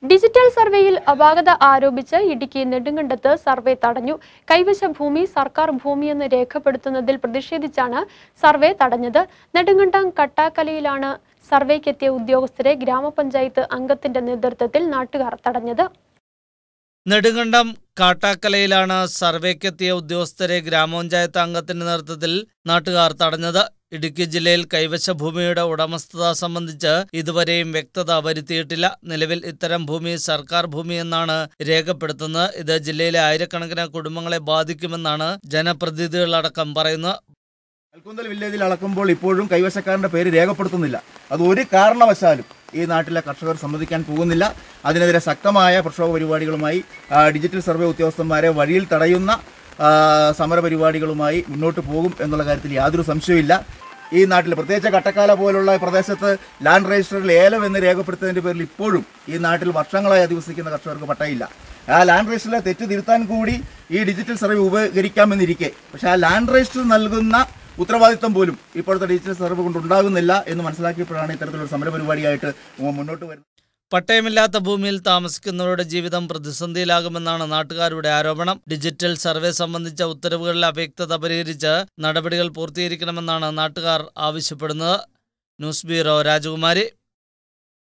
digital സർവേയിൽ അപാകത ആരോപിച്ച് ഇടുക്കി നെടുങ്കണ്ടത്ത് സർവേ തടഞ്ഞു കൈവശ ഭൂമി സർക്കാർ ഭൂമിയെന്ന് രേഖപ്പെടുത്തുന്നതിൽ പ്രതിഷേധിച്ചാണ് സർവേ തടഞ്ഞത് നെടുങ്കണ്ടം കട്ടാക്കലയിലാണ് സർവേക്കെത്തിയ ഉദ്യോഗസ്ഥരെ ഗ്രാമപഞ്ചായത്ത് അംഗത്തിന്റെ നേതൃത്വത്തിൽ നാട്ടുകാർ തടഞ്ഞത് നെടുങ്കണ്ടം കാട്ടാക്കലയിലാണ് സർവേക്കെത്തിയ ഉദ്യോഗസ്ഥരെ ഗ്രാമപഞ്ചായത്ത് അംഗത്തിന്റെ നേതൃത്വത്തിൽ നാട്ടുകാർ തടഞ്ഞത് ഇടുക്കി ജില്ലയിൽ കൈവശ ഭൂമിയുടെ ഉടമസ്ഥത സംബന്ധിച്ച് ഇതുവരെയും വ്യക്തത വരുത്തിയിട്ടില്ല നിലവിൽ ഇത്തരം ഭൂമി സർക്കാർ ഭൂമി എന്നാണ് രേഖപ്പെടുത്തുന്നത് ഇത് ജില്ലയിലെ ആയിരക്കണക്കിന് കുടുംബങ്ങളെ ബാധിക്കുമെന്നാണ് ജനപ്രതിനിധികളടക്കം പറയുന്നത് കൽക്കുന്തൽ വില്ലേജിൽ അളക്കുമ്പോൾ ഇപ്പോഴും കൈവശക്കാരന്റെ പേര് രേഖപ്പെടുത്തുന്നില്ല അത് ഒരു കാരണവശാലും ഈ നാട്ടിലെ കർഷകർ സമ്മതിക്കാൻ പോകുന്നില്ല അതിനെതിരെ ശക്തമായ പ്രക്ഷോഭ പരിപാടികളുമായി ആ, ഡിജിറ്റൽ സർവേ ഉദ്യോഗസ്ഥന്മാരെ വഴിയിൽ തടയുന്ന ആ, സമര പരിപാടികളുമായി മുന്നോട്ട് പോകും എന്നുള്ള കാര്യത്തിൽ യാതൊരു സംശയവുമില്ല ഈ നാട്ടിൽ പ്രത്യേകിച്ച് കട്ടക്കാല പോലുള്ള പ്രദേശത്ത് ലാൻഡ് രജിസ്റ്ററിൽ ഏലം എന്ന് രേഖപ്പെടുത്തുന്നതിൻ്റെ പേരിൽ ഇപ്പോഴും ഈ നാട്ടിൽ വർഷങ്ങളായി അധിവസിക്കുന്ന കർഷകർക്ക് പട്ടയില്ല ആ ലാൻഡ് രജിസ്റ്ററിലെ തെറ്റ് തിരുത്താൻ കൂടി ഈ ഡിജിറ്റൽ സർവേ ഉപകരിക്കാമെന്നിരിക്കെ പക്ഷേ ആ ലാൻഡ് രജിസ്റ്റർ നൽകുന്ന ഉത്തരവാദിത്തം പോലും ഇപ്പോഴത്തെ ഡിജിറ്റൽ സർവേ കൊണ്ട് ഉണ്ടാകുന്നില്ല എന്ന് മനസ്സിലാക്കിയപ്പോഴാണ് ഇത്തരത്തിലൊരു സമര പരിപാടിയായിട്ട് മുന്നോട്ട് വരുന്നത് പട്ടയമില്ലാത്ത ഭൂമിയിൽ താമസിക്കുന്നവരുടെ ജീവിതം പ്രതിസന്ധിയിലാകുമെന്നാണ് നാട്ടുകാരുടെ ആരോപണം ഡിജിറ്റൽ സർവേ സംബന്ധിച്ച ഉത്തരവുകളിലെ അവ്യക്തത പരിഹരിച്ച് നടപടികൾ പൂർത്തീകരിക്കണമെന്നാണ് നാട്ടുകാർ ആവശ്യപ്പെടുന്നത് ന്യൂസ് ബ്യൂറോ രാജകുമാരി